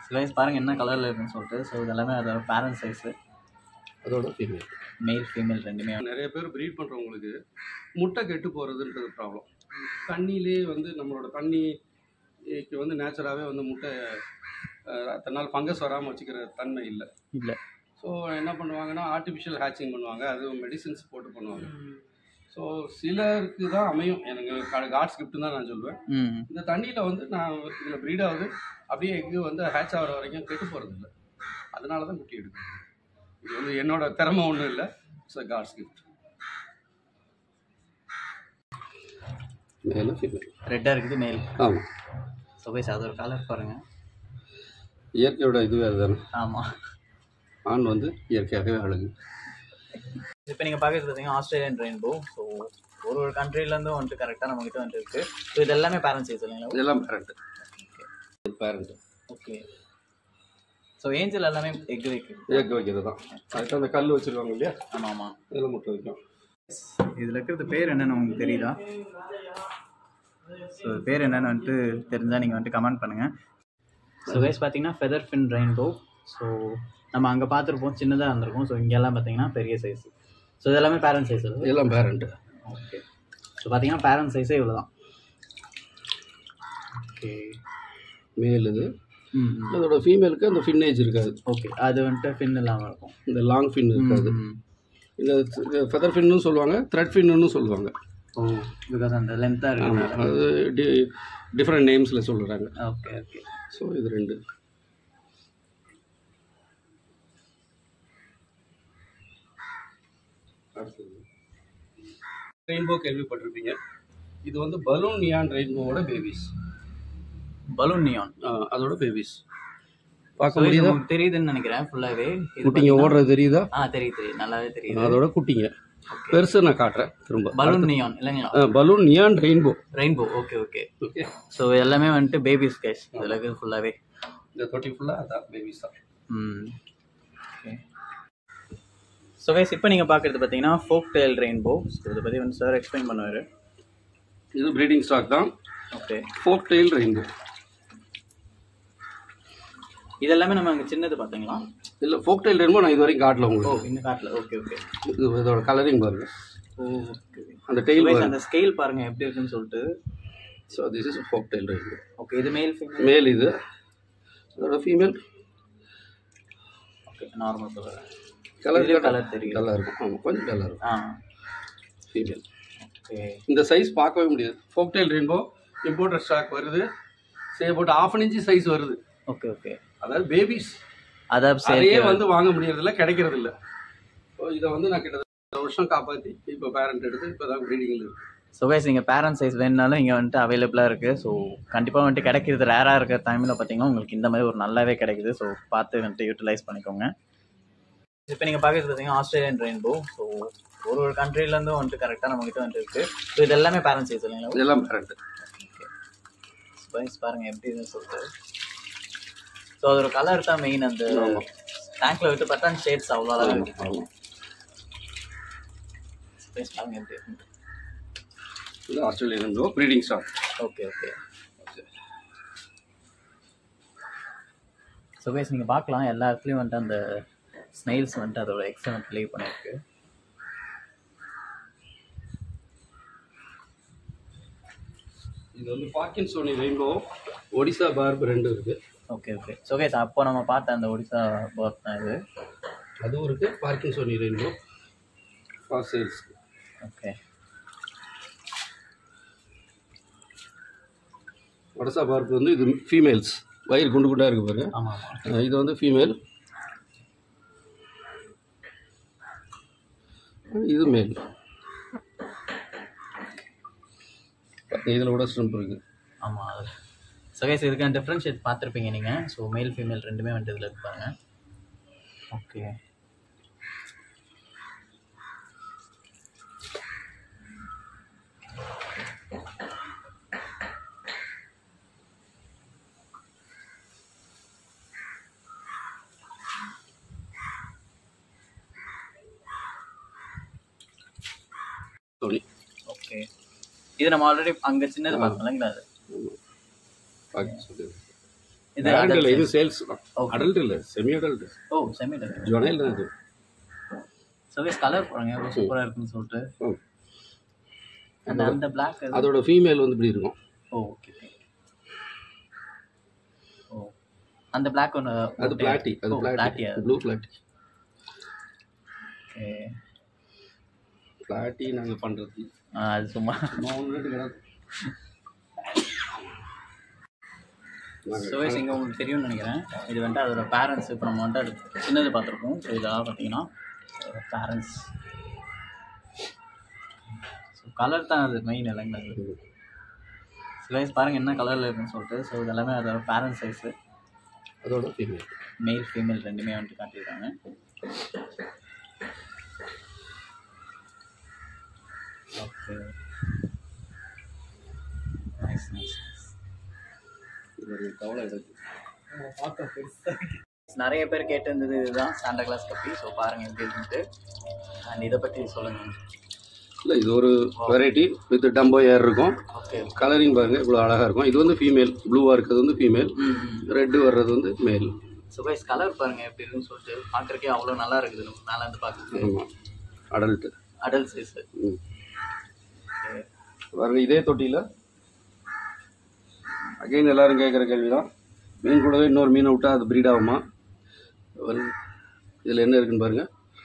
Guys பாருங்க என்ன கலரில் இருக்குன்னு சொல்லிட்டு ஸோ இது எல்லாமே அதோட பேரண்ட் சைஸு அதோட ஃபீமேல் மேல் ஃபீமேல் ரெண்டுமே நிறைய பேர் ப்ரீட் பண்ணுறவங்களுக்கு முட்டை கெட்டு போகிறதுன்றது ப்ராப்ளம் தண்ணியிலே வந்து நம்மளோட தண்ணிக்கு வந்து நேச்சராகவே வந்து முட்டை அஹ், அத்தனை நாள் ஃபங்கஸ் வராமல் வச்சுக்கிற தன்மை இல்லை இல்லை ஸோ என்ன பண்ணுவாங்கன்னா ஆர்டிஃபிஷியல் ஹேச்சிங் பண்ணுவாங்க அது மெடிசின்ஸ் போட்டு பண்ணுவாங்க ஸோ சிலருக்கு தான் அமையும் எனக்கு காட்ஸ் கிஃப்ட் தான் நான் சொல்லுவேன் ம் இந்த தண்ணியில் வந்து நான் இதில் ப்ரீட் ஆகுது அப்படியே எக்கு வந்து ஹேட்ச் ஆகிற வரைக்கும் கெட்டு போகிறது இல்லை அதனால தான் குட்டி எடுக்கும் இது வந்து என்னோட திறமை ஒன்றும் இல்லை இட்ஸ் அ காட்ஸ் கிஃப்ட் மேலும் ஃபீமேல் ரெட்டாக இருக்குது மேல் ஆமாம் ஸோ கைஸ் அது ஒரு கலர் பாருங்க இயற்கையோட இதுவே அதுதானே ஆமாம் ஆண் வந்து இயற்கையாகவே அழகு இப்போ நீங்கள் பார்க்குறது பார்த்தீங்கன்னா ஆஸ்திரேலியன் ரெயின்போ ஸோ ஒரு ஒரு கண்ட்ரிலேருந்தும் வந்துட்டு கரெக்டாக நம்மகிட்ட வந்துட்டு இருக்குது ஸோ இது எல்லாமே பேரண்ட் சைஸ் இல்லைங்களா இதெல்லாம் parent parent okay so angel எல்லாமே எக் வைக்குது இயற்கை வைக்கிறது தான் அதுக்கு அந்த கல் வச்சுருவாங்க இல்லையா ஆமாம் ஆமாம் இதெல்லாம் முட்டை வைக்கும் இதில் இருக்கிறது பேர் என்னன்னு உங்களுக்கு தெரியுதா ஸோ பேர் என்னன்னு வந்துட்டு தெரிஞ்சால் நீங்கள் வந்துட்டு கமெண்ட் பண்ணுங்கள் ஸோ கைஸ் பார்த்தீங்கன்னா ஃபெதர் ஃபின் ரெயின்போ ஸோ நம்ம அங்கே பார்த்துருப்போம் சின்னதாக இருந்திருக்கும் ஸோ இங்கெல்லாம் பார்த்தீங்கன்னா பெரிய சைஸ் ஸோ இது எல்லாமே பேரண்ட் சைஸ் இதெல்லாம் பேரண்ட் ஓகே ஸோ பார்த்தீங்கன்னா பேரண்ட் சைஸே இவ்வளோ தான் ஓகே மேல் இது ம் அதோட ஃபீமேலுக்கு அந்த ஃபின்னேஜ் இருக்காது ஓகே அது வந்துட்டு ஃபின் இல்லாமல் இருக்கும் இந்த லாங் ஃபின் இருக்காது ம். இந்த ஃபெதர் ஃபின்னு சொல்லுவாங்க த்ரெட் ஃபின்னு சொல்லுவாங்க ஓ பிகாஸ் அந்த லென்த்தாக இருக்கு ஆமாம் அது டி டிஃப்ரெண்ட் நேம்ஸில் சொல்கிறாங்க ஓகே ஓகே ஸோ இது ரெண்டு ரெயின்போ கேள்விப்பட்டிருப்பீங்க இது வந்து பலூன் நியான் ரெயின்போவோட பேபிஸ் பலூன் நியான் அதோட பேபிஸ் பார்க்க முடியுதா உங்களுக்கு தெரியுதுன்னு நினைக்கிறேன் ஃபுல்லாகவே குட்டிங்க ஓடுறது தெரியுதா ஆ தெரியுது தெரியுது நல்லாவே தெரியுது அதோட குட்டிங்க பெருசு நான் காட்டுறேன் திரும்ப பலூன் நியான் இல்லைங்களா balloon neon rainbow rainbow okay okay okay so எல்லாமே வந்துட்டு பேபிஸ் கைஸ் இதில் இருக்குது ஃபுல்லாகவே இந்த தொட்டி ஃபுல்லாக அதான் பேபிஸ் தான் ம் ஓகே ஸோ கைஸ் இப்போ நீங்கள் பார்க்குறது பார்த்தீங்கன்னா ஃபோக் டெயில் ரெயின்போ ஸோ இதை பற்றி வந்து சார் எக்ஸ்பிளைன் பண்ணுவார் இது ப்ரீடிங் ஸ்டாக் தான் ஓகே ஃபோக் டெயில் ரெயின்போ இதெல்லாமே நம்ம அங்கே சின்னது பார்த்தீங்களா இல்லை ஃபோக் டெயில் ரெயின்போ நான் இது வரைக்கும் காட்டல ஓ உங்களுக்கு இந்த காட்டில் ஓகே ஓகே இது இதோட கலரிங் பாருங்க ஓ ஓகே அந்த டெயில் கைஸ் பாருங்க அந்த ஸ்கேல் பாருங்கள் எப்படி இருக்குன்னு சொல்லிட்டு so this is fork tail rainbow okay இது மேல் ஃபீமேல் மேல் இது அதோட female okay normal colour colour இதுலயும் colour தெரியும். நல்லா இருக்கும் ஆமாம் கொஞ்சம் நல்லா இருக்கும் ஆ ஃபீமேல் ஓகே இந்த சைஸ் பார்க்கவே முடியாது fork tail rainbow imported stock வருது சே போட்டு ஆஃப் அன் இன்ச்சு சைஸ் வருது ஓகே ஓகே அதாவது பேபிஸ் அதான் அதையே சரி வந்து வாங்க முடியறதில்ல கிடைக்கிறது இல்ல ஸோ இதை வந்து நான் கிட்டத்தட்ட ஒரு வருஷம் காப்பாற்றி இப்போ பேரண்ட் எடுத்து இப்போ தான் ப்ரீடிங்கில் இருக்கு ஸோ கைஸ் நீங்கள் பேரண்ட் சைஸ் வேணுனாலும் இங்கே வந்துட்டு அவைலபிளாக இருக்குது ஸோ கண்டிப்பாக வந்துட்டு கிடைக்கிறது ரேராக இருக்கிற டைமில் பார்த்தீங்கன்னா உங்களுக்கு இந்த மாதிரி ஒரு நல்லாவே கிடைக்குது ஸோ பார்த்து வந்துட்டு யூட்டிலைஸ் பண்ணிக்கோங்க இப்போ நீங்கள் பார்க்குறது பார்த்தீங்கன்னா ஆஸ்திரேலியன் ரெயின்போ ஸோ ஒரு ஒரு கண்ட்ரிலேருந்தும் வந்துட்டு கரெக்டாக நம்மகிட்ட வந்துட்டு இருக்குது ஸோ இது எல்லாமே பேரண்ட் சைஸ் இல்லைங்களா இதெல்லாம் பேரண்ட் ஸ்பைஸ் பாருங்கள் எப்படி இருக்குன்னு சொல்லிட்டு ஸோ அதோட கலர் தான் மெயின் அந்த டேங்க்ல விட்டு பார்த்தா அந்த ஷேட்ஸ் அவ்வளோ அழகாக இருக்கு ஸ்பைஸ் பாருங்க எப்படி இருக்கு இது Australian breeding stock okay okay so guys நீங்கள் பார்க்கலாம் எல்லா இடத்துலையும் வந்துட்டு அந்த ஸ்னைல்ஸ் வந்துட்டு அதோட எக்ஸலண்ட் லீவ் பண்ணியிருக்கு இது வந்து parkinsoni rainbow Odessa barb ரெண்டு இருக்கு ஓகே ஓகே ஸோ கைஸ் அப்போ நம்ம பார்த்த அந்த ஒடிசா பர்த் தான் இது அதுவும் இருக்கு parkinsoni rainbow for sales okay Odessa barb வந்து இது ஃபீமேல்ஸ் வயிறு குண்டு குண்டா இருக்கு பாருங்க ஆமாம் ஆமாம் அஹ் இது வந்து ஃபீமேல் இது மேல் இதில் கூட ஸ்ட்ரெம்ப் இருக்கு ஆமாம் அது ஸோ கைஸ் இதுக்கான டிஃப்ரென்ஷியேட் பார்த்துருப்பீங்க நீங்கள் ஸோ மேல் ஃபீமேல் ரெண்டுமே வந்துட்டு இதில் இருப்பாங்க ஓகே சோனி ஓகே இது நம்ம ஆல்ரெடி அங்கே சின்னது பார்த்தோம் இல்லைங்களா அது பார்க்கின் சோனி இது பேரண்ட் இல்லை adult இது சேல்ஸ் தான் Okay. அடல்ட் இல்லை semi adult oh semi juvenile தான் இது சர்வீஸ் கலர் பாருங்க எவ்வளோ சூப்பராக இருக்குன்னு சொல்லிட்டு ம். அந்த அந்த பிளாக் அதோட ஃபீமேல் வந்து இப்படி இருக்கும் ஓ ஓகே ஓ அந்த பிளாக் ஒன்று அது பிளாட்டி அது பிளாட்டி பிளாட்டியா ப்ளூ பிளாட்டி ஓகே பிளாட்டி நாங்கள் பண்ணுறது அது சும்மா மூணு ரேட்டு கிடக்கு சுவேஸ் இங்கே உங்களுக்கு தெரியும்னு நினைக்கிறேன் இது வந்துட்டு அதோட பேரண்ட்ஸ் இப்போ நம்ம வந்துட்டு அது சின்னது பார்த்துருக்கோம் ஸோ இதெல்லாம் பார்த்தீங்கன்னா பேரண்ட்ஸ் ஸோ கலர் தான் அது மெயின் இல்லைங்க அது சுவேஸ் பாருங்கள் என்ன கலரில் இருக்குன்னு சொல்லிட்டு ஸோ இதெல்லாமே அதோட பேரண்ட் சைஸு அதோட ஃபீமேல் மேல் ஃபீமேல் ரெண்டுமே வந்துட்டு காட்டியிருக்காங்க ஓகே நைஸ் நைஸ் கவலை எடுக்கு நிறைய பேர் கேட்டிருந்தது இதுதான் சாண்டா கிளாஸ் கப்பி ஸோ பாருங்க எப்படி இருக்குன்ட்டு அண்ட் இதை பற்றி சொல்லுங்க இல்லை இது ஒரு வெரைட்டி வித் டம்போ ஏர் இருக்கும் ஓகே கலரிங் பாருங்க இவ்வளோ அழகாக இருக்கும் இது வந்து ஃபீமேல் ப்ளூவாக இருக்கிறது வந்து ஃபீமேல் ரெட்டு வர்றது வந்து மேல் ஸோ கைஸ் கலர் பாருங்க எப்படி இருக்குன்னு சொல்லிட்டு பார்க்குறக்கே அவ்வளோ நல்லா இருக்குது நம்ம மேலே இருந்து பார்க்குறது ஆமாம் அடல்ட்டு அடல்ட் சைஸ் ம் பாருங்க இதே தொட்டியில் அகைன் எல்லாரும் கேட்குற கேள்வி தான் மீன் கூடவே இன்னொரு மீனை விட்டா அது ப்ரீட் ஆகுமா இதில் என்ன இருக்குன்னு பாருங்க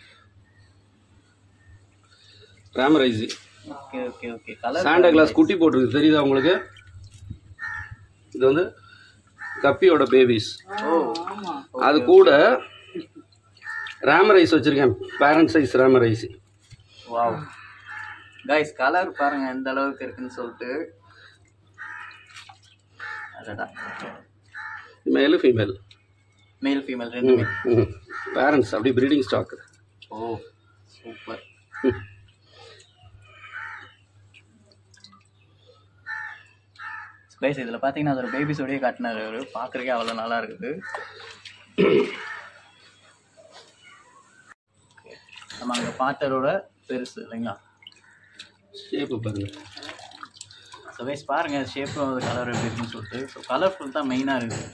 ramirezi okay okay okay colour Santa Claus குட்டி போட்டிருக்கு தெரியுதா உங்களுக்கு இது வந்து கப்பியோட பேபிஸ் ஓ அது கூட ரேமரைஸ் வச்சிருக்கேன் parent size ramirezi wow guys colour பாருங்க எந்த அளவுக்கு இருக்குன்னு சொல்லிட்டு அடடா மேலு ஃபீமேல் மேல் ஃபீமேல் ரெண்டுமே பேரண்ட்ஸ் அப்படி breeding stock oh super guys இதில் பார்த்தீங்கன்னா அதோட பேபிஸோடய காட்டினார் அவர் பார்க்குறக்கே அவ்வளோ நல்லா இருக்குது நம்ம அங்கே பார்த்தரோட பெருசு இல்லைங்களா ஷேப்பு பாருங்க ஸோ கைஸ் பாருங்கள் ஷேப்பும் அது கலர் எப்படி இருக்குன்னு சொல்லிட்டு ஸோ கலர்ஃபுல் தான் மெயினாக இருக்குது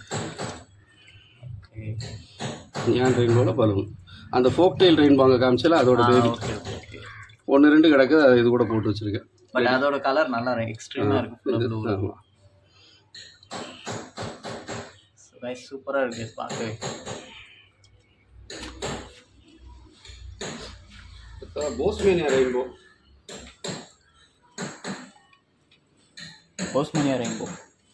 ஓகே ஏன் ரெயின்போல பலூன் அந்த ஃபோக் டெயில் ரெயின்போ அங்கே காமிச்சல அதோட பேபி ஓகே ஓகே ஓகே ஒன்று ரெண்டு கிடக்கு அது இது கூட போட்டு வச்சிருக்கேன் பட் அதோட கலர் நல்லா எக்ஸ்ட்ரீமாக இருக்கு ஃபுல்லாக ப்ளூ ஆமா. கைஸ் சூப்பராக இருக்கு பார்க்கவே போஸ்மேனியா ரெயின்போ போஸ்மனியா ரெயின்போ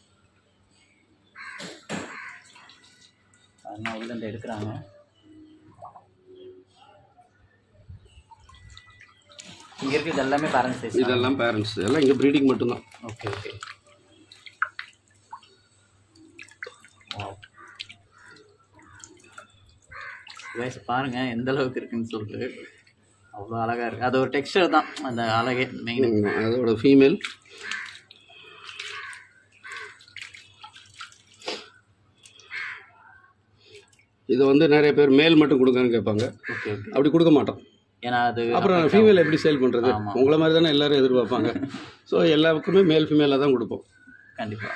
அண்ணா உள்ளேருந்து எடுக்கிறாங்க இங்கே இருக்கிறது எல்லாமே பேரண்ட்ஸ் சைஸ் இதெல்லாம் பேரண்ட்ஸ் எல்லாம் இங்கே ப்ரீடிங் மட்டும்தான் ஓகே ஓகே வயசு பாருங்க எந்த அளவுக்கு இருக்குன்னு சொல்லிட்டு அவ்வளோ அழகா இருக்கு அது ஒரு டெக்ஸ்டர் தான் அந்த அழகே மெயின் ம், அதோட ஃபீமேல் இது வந்து நிறைய பேர் மேல் மட்டும் கொடுங்கன்னு கேட்பாங்க ஓகே ஓகே அப்படி கொடுக்க மாட்டோம் ஏன்னா அது அப்புறம் ஃபீமேல் எப்படி சேல் பண்ணுறது ஆமா. உங்களை மாதிரி தானே எல்லாரும் எதிர்பார்ப்பாங்க ஸோ எல்லாருக்குமே மேல் ஃபீமேலாக தான் கொடுப்போம் கண்டிப்பா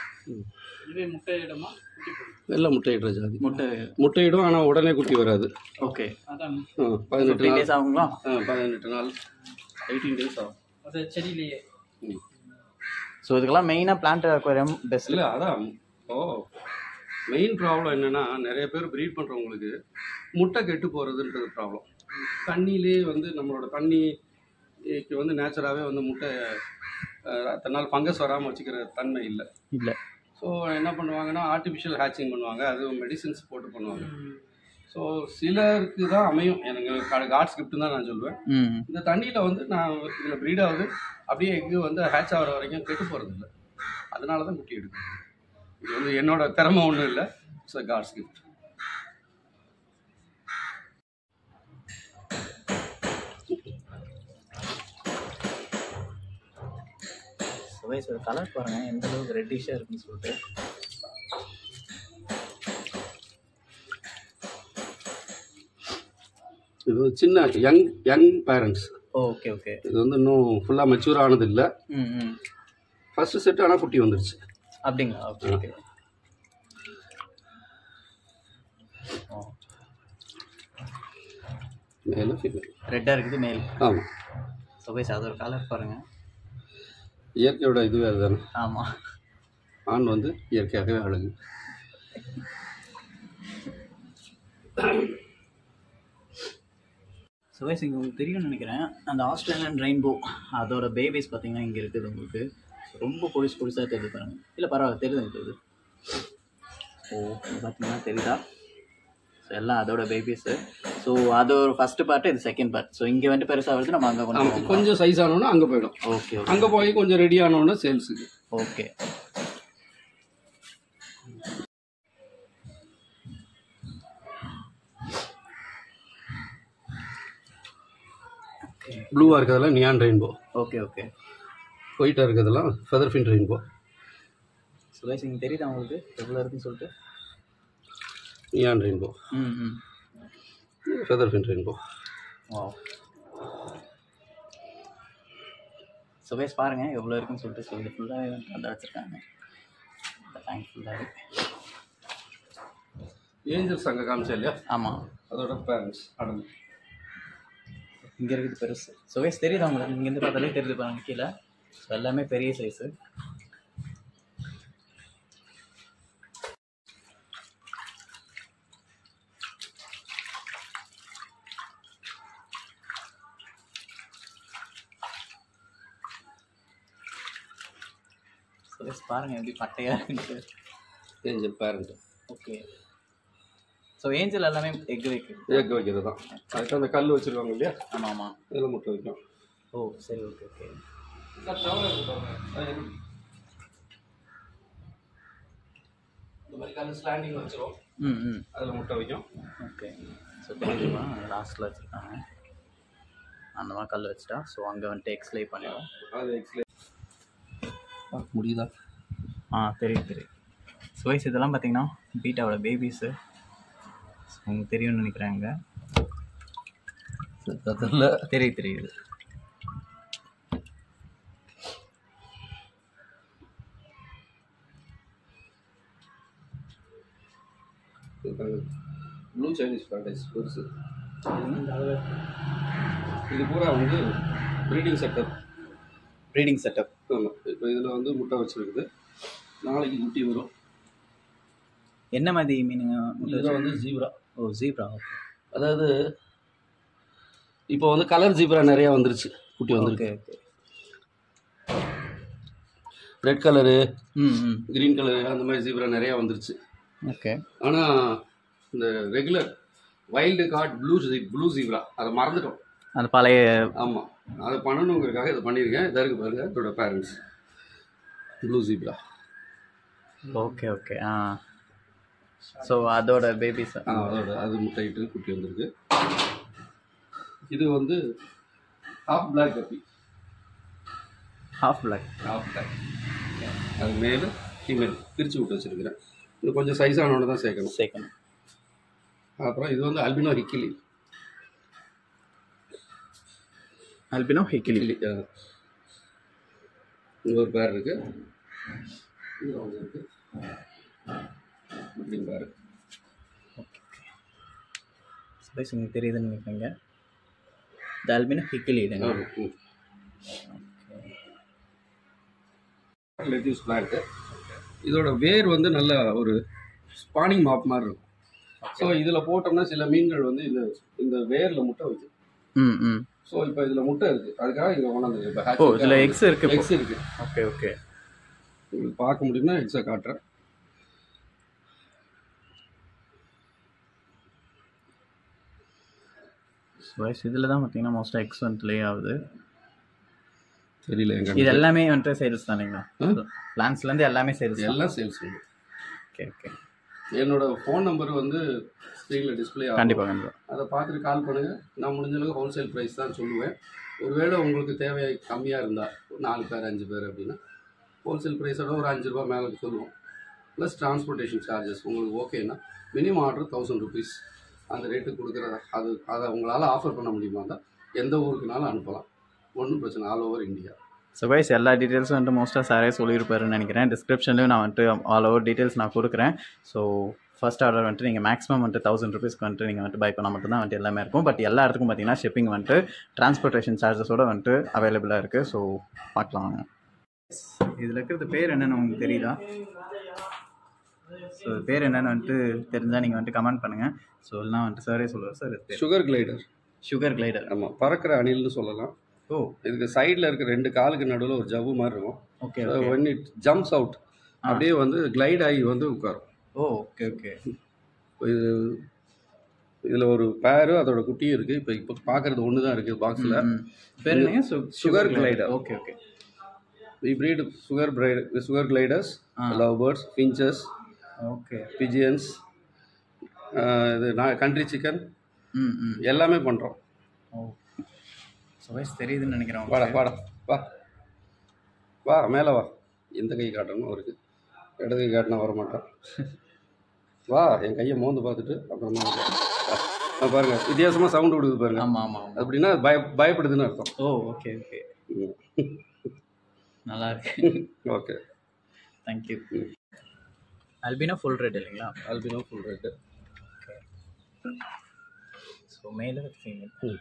எல்லாம் முட்டையிடுற ஜாதி முட்டை முட்டையிடும் ஆனால் உடனே குட்டி வராது ஓகே ஆ, பதினெட்டு ஃபிஃப்டீன் நாள் டேஸ் ஆகுங்களா ஆ, பதினெட்டு நாள் எயிட்டீன் டேஸ் ஆகும் ம். ஸோ இதுக்கெல்லாம் மெயினாக பிளான்ட் அக்வேரியம் பெஸ்ட் இல்லை அதான் ஓ மெயின் ப்ராப்ளம் என்னன்னா நிறைய பேர் ப்ரீட் பண்ணுறவங்களுக்கு முட்டை கெட்டு போகிறதுன்றது ப்ராப்ளம் தண்ணியிலே வந்து நம்மளோட தண்ணிக்கு வந்து நேச்சராகவே வந்து முட்டை அஹ், அத்தனை நாள் ஃபங்கஸ் வராமல் வச்சுக்கிற தன்மை இல்லை இல்லை ஸோ என்ன பண்ணுவாங்கன்னா ஆர்டிஃபிஷியல் ஹேச்சிங் பண்ணுவாங்க அது மெடிசின்ஸ் போட்டு பண்ணுவாங்க ஸோ சிலருக்கு தான் அமையும் எனக்கு காட்ஸ் கிஃப்ட் தான் நான் சொல்லுவேன் ம் இந்த தண்ணியில் வந்து நான் இதில் ப்ரீட் ஆகுது அப்படியே எக்கு வந்து ஹேட்ச் ஆகிற வரைக்கும் கெட்டு போகிறது இல்லை அதனால தான் குட்டி எடுக்கும் இது வந்து என்னோட திறமை ஒன்றும் இல்லை இட்ஸ் காட்ஸ் கிஃப்ட் சுவைஸ் ஒரு கலர் பாருங்க எந்த அளவுக்கு ரெட்டிஷாக இருக்குன்னு சொல்லிட்டு இது வந்து சின்ன young young parents okay okay இது வந்து இன்னும் ஃபுல்லாக மெச்சூர் ஆனது இல்லை ம் ம் ஃபஸ்ட்டு செட் ஆனால் குட்டி வந்துருச்சு அப்படிங்களா ஓகே ஓகே மேலும் ஃபீமேல் ரெட்டாக இருக்குது மேல் ஆமாம் ஸோ கைஸ் அது ஒரு கலர் பாருங்கள் இயற்கையோட இதுவே அதுதானே ஆமாம் ஆண் வந்து இயற்கையாகவே அழகு ஸோ கைஸ் இங்கே உங்களுக்கு தெரியும்னு நினைக்கிறேன் அந்த ஆஸ்திரேலியன் ரெயின்போ அதோட பேபிஸ் பார்த்தீங்கன்னா இங்கே இருக்குது உங்களுக்கு ரொம்ப பொடிசு பொடிசாக தெரியுது பாருங்க இல்லை பரவாயில்ல தெரியுது தெரியுது ஓ இது பார்த்தீங்கன்னா தெரியுதா ஸோ எல்லாம் அதோட பேபிஸு ஸோ அது ஒரு ஃபஸ்ட்டு பார்ட்டு இது செகண்ட் பார்ட் ஸோ இங்கே வந்துட்டு பெருசாக வருது நம்ம அங்கே கொண்டு ஆமாம் போவோம் கொஞ்சம் சைஸ் ஆனோன்னா அங்கே போயிடும் ஓகே ஓகே அங்கே போய் கொஞ்சம் ரெடி ஆனோன்னா சேல்ஸுக்கு ஓகே ஓகே ப்ளூவாக இருக்கிறதெல்லாம் நியான் ரெயின்போ ஓகே ஓகே ஒயிட்டாக இருக்கிறதெல்லாம் feather fin rainbow so guys இங்கே தெரியுதா உங்களுக்கு எவ்வளோ இருக்குன்னு சொல்லிட்டு நியான் ரெயின்போ ம் ம் ஃபெதர் ஃபின் ரெயின்போ வா ஸோ கைஸ் பாருங்கள் எவ்வளோ இருக்குன்னு சொல்லிட்டு ஸோ இது ஃபுல்லாக வந்து வச்சுருக்காங்க இந்த டேங்க் ஃபுல்லாகவே ஏஞ்சல்ஸ் அங்கே காமிச்சா இல்லையா ஆமாம் அதோட பேரண்ட்ஸ் அடல் இங்கே இருக்குது பெருசு ஸோ கைஸ் தெரியுதா உங்களுக்கு இங்கேருந்து பார்த்தாலே தெரியுது பாருங்க கீழே ஸோ எல்லாமே பெரிய சைஸு ஸோ கைஸ் பாருங்கள் எப்படி பட்டையாக இருக்குன்ட்டு angel parent okay so angel எல்லாமே எக் வைக்குது ஏக்க வைக்கிறது தான் அதுக்கு அந்த கல் வச்சுருவாங்க இல்லையா ஆமாம் ஆமாம் இதில் முட்டை வைக்கும் ஓ சரி ஓகே ஓகே இந்த மாதிரி கல் ஸ்லாண்டிங் வச்சிரும் ம் ம் அதில் முட்டை வைக்கும் ஓகே ஸோ தெரியுமா லாஸ்ட்டில் வச்சுருக்காங்க அந்த மாதிரி கல் வச்சுட்டா ஸோ அங்கே வந்துட்டு எக்ஸ்லே பண்ணிடும் அது எக்ஸ்லே முடியுதா ஆ தெரியும் தெரியும் ஸோ வயசு இதெல்லாம் பார்த்தீங்கன்னா பீட்டாவோட பேபிஸு ஸோ உங்களுக்கு தெரியும்னு நினைக்கிறாங்க அதில் தெரியுது தெரியுது ப்ளூ சைனீஸ் பேரடைஸ் பெருசு இது பூரா வந்து ப்ரீடிங் செட்டப் ப்ரீடிங் செட்டப் ஆமாம் இப்போ இதில் வந்து முட்டை வச்சுருக்குது நாளைக்கு குட்டி வரும் என்ன மாதிரி மீனுங்க இதில் வந்து ஜீப்ரா ஓ ஜீப்ரா ஓகே அதாவது இப்போ வந்து கலர் ஜீப்ரா நிறையா வந்துருச்சு குட்டி வந்திருக்கு ஓகே ஓகே ரெட் கலரு ம் ம் க்ரீன் கலரு அந்த மாதிரி ஜீப்ரா நிறையா வந்துருச்சு ஓகே ஆனால் இந்த regular wild card blue blue zebra அதை மறந்துட்டோம் அந்த பழைய ஆமாம் அதை பண்ணணுங்கிறதுக்காக இதை பண்ணியிருக்கேன் இதாக இருக்கு பாருங்க இதோட parents blue zebra okay okay ஆ ஸோ அதோட பேபிஸ் ஆ அதோட அது முட்டையிட்டு குட்டி வந்திருக்கு இது வந்து half black guppy half black half black அது மேலே ஃபீமேல் பிரித்து விட்டு வச்சுருக்கிறேன் இன்னும் கொஞ்சம் சைஸ் ஆனோட தான் சேர்க்கணும் செகண்ட் அப்புறம் இது வந்து அல்பினோ ஹிக்கிலி அல்பினோ ஹிக்கிலி கிளி இங்கே ஒரு பேர் இருக்கு இங்கே ஒன்று இருக்கு இப்படி பேர் ஸ்பைஸ் உங்களுக்கு தெரியுதுன்னு நினைக்கிறீங்க இந்த அல்பினோ ஹிக்கிலி இல்லைங்க லெட்யூஸ் பிளான்ட்டு இதோட வேர் வந்து நல்ல ஒரு ஸ்பானிங் மாப் மாதிரி இருக்கும் ஸோ இதில் போட்டோம்னா சில மீன்கள் வந்து இந்த இந்த வேரில் முட்டை வைக்கும் ம் ம் ஸோ இப்போ இதில் முட்டை இருக்குது அதுக்காக இங்கே கொண்டாந்து இப்போ ஓ இதில் எக்ஸ் இருக்கு இப்போ எக்ஸ் இருக்குது ஓகே ஓகே உங்களுக்கு பார்க்க முடியும்னா எக்ஸை காட்டுறேன் ஸ்பைஸ் இதில் தான் பார்த்தீங்கன்னா மோஸ்ட்டாக எக்ஸ் வந்து லே ஆகுது தெரியல எங்க இது எல்லாமே வந்துட்டு சேல்ஸ் தானேங்களா பிளான்ஸ்லேருந்து எல்லாமே சேல்ஸ் எல்லாம் சேல்ஸ் உண்டு ஓகே ஓகே என்னோட ஃபோன் நம்பர் வந்து ஸ்க்ரீனில் டிஸ்ப்ளே ஆகும் கண்டிப்பாக கண்டிப்பாக அதை பார்த்துட்டு கால் பண்ணுங்கள் நான் முடிஞ்ச அளவுக்கு ஹோல்சேல் ப்ரைஸ் தான் சொல்லுவேன் ஒருவேளை உங்களுக்கு தேவை கம்மியாக இருந்தால் ஒரு நாலு பேர் அஞ்சு பேர் அப்படின்னா ஹோல்சேல் ப்ரைஸோட ஒரு அஞ்சு ரூபா மேலே சொல்லுவோம் ப்ளஸ் டிரான்ஸ்போர்ட்டேஷன் சார்ஜஸ் உங்களுக்கு ஓகேன்னா மினிமம் ஆர்டர் தௌசண்ட் ருபீஸ் அந்த ரேட்டு கொடுக்குறத அது அதை உங்களால் ஆஃபர் பண்ண முடியுமா தான் எந்த ஊருக்குனாலும் அனுப்பலாம் ஒன்றும் பிரச்சனை all over India so guys எல்லா டீட்டெயில்ஸும் வந்துட்டு மோஸ்ட்டாக சாரே சொல்லியிருப்பாருன்னு நினைக்கிறேன் டிஸ்கிரிப்ஷன்லையும் நான் வந்துட்டு ஆல் ஓவர் டீட்டெயில்ஸ் நான் கொடுக்குறேன் ஸோ ஃபர்ஸ்ட் ஆர்டர் வந்துட்டு நீங்கள் மேக்ஸிமம் வந்துட்டு தௌசண்ட் ருபீஸ்க்கு வந்துட்டு நீங்கள் வந்துட்டு பை பண்ணால் மட்டும் தான் வந்துட்டு எல்லாமே இருக்கும் பட் எல்லா இடத்துக்கும் பார்த்தீங்கன்னா ஷிப்பிங் வந்துட்டு டிரான்ஸ்போர்ட்டேஷன் சார்ஜஸோட வந்துட்டு அவைலபிளாக இருக்குது ஸோ பார்க்கலாம் வாங்க இதில் இருக்கிறது பேர் என்னென்னு உங்களுக்கு தெரியுதா ஸோ பேர் என்னென்னு வந்துட்டு தெரிஞ்சால் நீங்கள் வந்துட்டு கமெண்ட் பண்ணுங்கள் ஸோ எல்லாம் வந்துட்டு சாரே சொல்லுவார் சார் இது பேர் சுகர் கிளைடர் சுகர் கிளைடர் ஆமாம் பறக்கிற அணில்னு சொல்லலாம் ஓ இதுக்கு சைடில் இருக்க ரெண்டு காலுக்கு நடுவில் ஒரு ஜவ்வு மாதிரி இருக்கும் okay when it jumps out அப்படியே வந்து கிளைட் ஆகி வந்து உட்காரும் ஓ ஓகே ஓகே இது இதில் ஒரு பேரு அதோட குட்டியும் இருக்குது இப்போ இப்போ பார்க்குறது ஒன்று தான் இருக்குது பாக்ஸில் பேர் என்னங்க Sugar glider. Okay okay we breed sugar bright sugar gliders ஆ. Love birds finches okay pigeons இது நான் கண்ட்ரி சிக்கன் ம் ம் எல்லாமே பண்ணுறோம் ஓ ஸோ வயசு தெரியுதுன்னு நினைக்கிறேன் வாடா உங்களுக்கு. வாடா வா வா மேலே வா எந்த கை காட்டணும் அவருக்கு இடது கை காட்டினா வர மாட்டான் வா என் கையை மோந்து பார்த்துட்டு அப்புறமா வந்து வா. ஆ, பாருங்க வித்தியாசமாக சவுண்டு கொடுக்குது பாருங்க ஆமாம் ஆமாம் ஆமாம் அப்படின்னா பய பயப்படுதுன்னு அர்த்தம் ஓ ஓகே ஓகே ம். நல்லா இருக்கு okay thank you albino full rate இல்லைங்களா albino full rate so male with female ம்.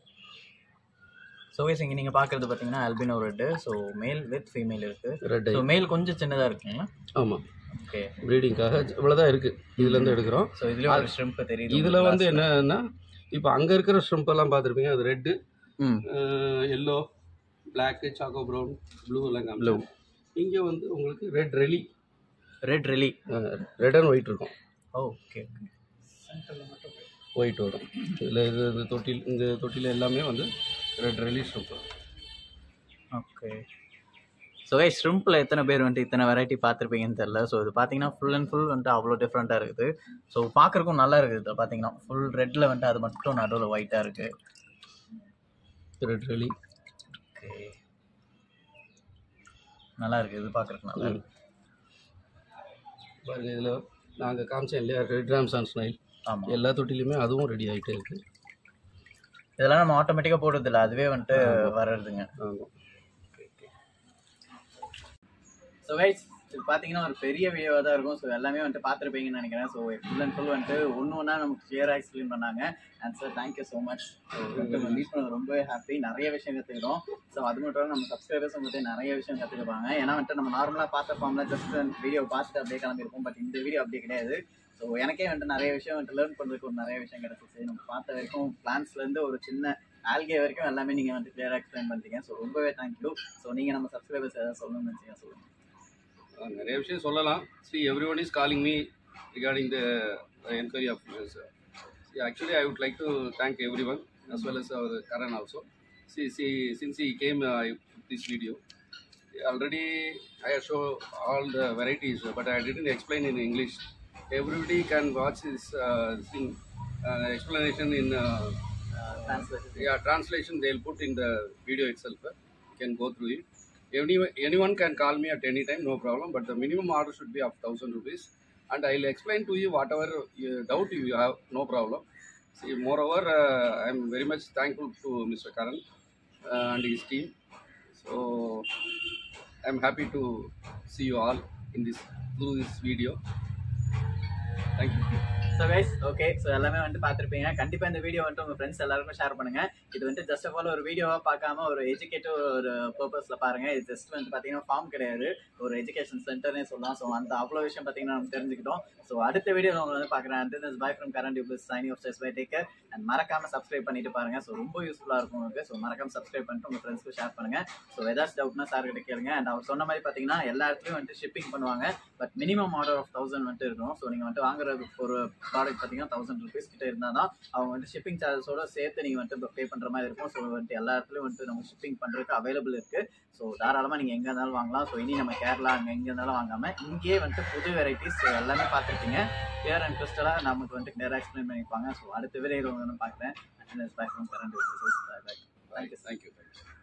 ஸோ வைஸ் இங்கே நீங்கள் பார்க்குறது பார்த்தீங்கன்னா albino red so male with female இருக்குது ரெட் ஸோ மேல் கொஞ்சம் சின்னதாக இருக்குங்களா ஆமாம் ஓகே ப்ரீடிங்காக இவ்வளோதான் இருக்குது இதுலேருந்து எடுக்கிறோம் ஸோ இதுலேயும் ஒரு ஷ்ரிம்ப் தெரியுது இதில் வந்து என்னன்னா இப்போ அங்கே இருக்கிற ஷ்ரிம்ப் எல்லாம் பார்த்துருப்பீங்க அது ரெட்டு ம் yellow black choco brown blue எல்லாம் Blue. இங்கே வந்து உங்களுக்கு red rili red rili red and white இருக்கும் ஓகே ஓகே ஒயிட் வரும் இதில் இது இந்த தொட்டில் இந்த தொட்டியில் எல்லாமே வந்து red rili shrimp okay so guy ஷ்ரிம்பில் எத்தனை பேர் வந்துட்டு இத்தனை வெரைட்டி பார்த்துருப்பீங்கன்னு தெரில ஸோ இது பார்த்தீங்கன்னா ஃபுல் அண்ட் ஃபுல் வந்துட்டு அவ்வளோ டிஃப்ரெண்ட்டாக இருக்குது ஸோ பார்க்குறக்கும் நல்லா இருக்குது இதில் பார்த்தீங்கன்னா ஃபுல் ரெட்டில் வந்துட்டு அது மட்டும் நடுவில் ஒயிட்டாக இருக்குது ரெட் ரெலி ஓகே நல்லா இருக்குது இது பார்க்குறதுக்கு நல்லா இருக்கு பாருங்க இதில் நாங்கள் காமிச்சோம் இல்லையா ரெட் ராம்சான் ஸ்னைல் ஆமாம் எல்லா தொட்டிலையுமே அதுவும் ரெடி ஆகிட்டே இருக்குது இதெல்லாம் நம்ம ஆட்டோமேட்டிக்காக போடுறதில்ல அதுவே வந்துட்டு வர்றதுங்க ஆமாம் ஸோ கைஸ் இது பார்த்தீங்கன்னா ஒரு பெரிய வீடியோவாக தான் இருக்கும் ஸோ எல்லாமே வந்துட்டு பார்த்துருப்பீங்கன்னு நினைக்கிறேன் ஸோ ஃபுல் அண்ட் ஃபுல் வந்துட்டு ஒன்று ஒன்றா நமக்கு கிளியராக எக்ஸ்பிளைன் பண்ணாங்க and sir thank you so much so meet பண்ணது ரொம்பவே ஹாப்பி நிறைய விஷயம் கற்றுக்கிட்டோம் ஸோ அது மட்டும் இல்லாமல் நம்ம சப்ஸ்கிரைபர்ஸ் வந்துட்டு நிறைய விஷயம் கற்றுக்குப்பாங்க ஏன்னா வந்துட்டு நம்ம நார்மலாக பார்த்த ஃபார்மில் ஜஸ்ட் வீடியோ பார்த்துட்டு அப்படியே கிளம்பியிருப்போம் பட் இந்த வீடியோ அப்படி கிடையாது ஸோ எனக்கே வந்துட்டு நிறைய விஷயம் வந்துட்டு லேர்ன் பண்ணுறதுக்கு ஒரு நிறைய விஷயம் கிடச்சிச்சு நம்ம பார்த்த வரைக்கும் பிளான்ஸ்லேருந்து ஒரு சின்ன ஆல்கே வரைக்கும் எல்லாமே நீங்கள் வந்து கிளியராக எக்ஸ்பிளைன் பண்ணிட்டீங்க ஸோ ரொம்பவே தேங்க்யூ ஸோ நீங்கள் நம்ம சப்ஸ்கிரைபர்ஸ் ஏதாவது சொல்லணும்னு நினச்சிங்க சொல்லுங்கள் Uh, நிறைய விஷயம் சொல்லலாம் see everyone is calling me regarding the enquiry of see actually I would like to thank everyone as well as our Karan also see see since he came this video already I show all the varieties, but I didn't explain in English. Everybody can watch this uh, thing, uh, explanation in uh, Translation. yeah translation. They'll put in the video itself. uh, You can go through it. Any, anyone can call me at any time, no problem. But the minimum order should be of thousand rupees, and I'll explain to you whatever uh, doubt you have, no problem. See, moreover, uh, I'm very much thankful to Mr. Karan uh, and his team. So I'm happy to see you all in this through this video. Thank you. So guys okay so எல்லாமே வந்துட்டு பார்த்துருப்பீங்க கண்டிப்பாக இந்த video வந்துட்டு உங்கள் friends எல்லாருக்கும் share பண்ணுங்க இது வந்துட்டு ஜஸ்ட் ஆஃப் ஆல் ஒரு வீடியோவாக பார்க்காம ஒரு எஜுகேட்டிவ் ஒரு பர்பஸில் பாருங்க இது ஜஸ்ட் வந்து பார்த்தீங்கன்னா ஃபார்ம் கிடையாது ஒரு எஜுகேஷன் சென்டர்னே சொல்லலாம் ஸோ அந்த அவ்வளோ விஷயம் பார்த்தீங்கன்னா நம்ம தெரிஞ்சுக்கிட்டோம் ஸோ அடுத்த வீடியோ உங்களை வந்து பார்க்குறேன் and bye from Karan you plus சைனி of chess bye take care and மறக்காம சப்ஸ்கிரைப் பண்ணிட்டு பாருங்க ஸோ ரொம்ப யூஸ்ஃபுல்லாக இருக்கும் உங்களுக்கு ஸோ மறக்காம சப்ஸ்கிரைப் பண்ணிட்டு உங்கள் ஃப்ரெண்ட்ஸ்க்கு ஷேர் பண்ணுங்க ஸோ ஏதாச்சும் டவுட்னா சார் கிட்ட கேளுங்க அண்ட் அவர் சொன்ன மாதிரி பார்த்தீங்கன்னா எல்லா இடத்துலையும் வந்துட்டு ஷிப்பிங் பண்ணுவாங்க but minimum order of thousand வந்துட்டு இருக்கும் ஸோ நீங்கள் வந்துட்டு வாங்குற ஒரு ப்ராடக்ட் பார்த்தீங்கன்னா தௌசண்ட் ருபீஸ் கிட்ட இருந்தால் தான் அவங்க வந்துட்டு ஷிப்பிங் சார்ஜஸோட சேர்த்து நீங்கள் வந்துட்டு பே பண்ணுற மாதிரி இருக்கும் ஸோ வந்துட்டு எல்லா இடத்துலையும் வந்துட்டு நம்ம ஷிப்பிங் பண்ணுறதுக்கு அவைலபிள் இருக்குது ஸோ தாராளமாக நீங்கள் எங்கே இருந்தாலும் வாங்கலாம் ஸோ இனி நம்ம கேரளா அங்கே எங்கே இருந்தாலும் வாங்காமல் இங்கேயே வந்துட்டு புது வெரைட்டிஸ் எல்லாமே பார்த்துருக்கீங்க கிளியர் அண்ட் கிறிஸ்டலாக நமக்கு வந்துட்டு கிளியராக எக்ஸ்பிளைன் பண்ணியிருப்பாங்க ஸோ அடுத்த வீடியோவில் வந்து பார்க்குறேன் and back from Karan thank you Thank you. Thank you.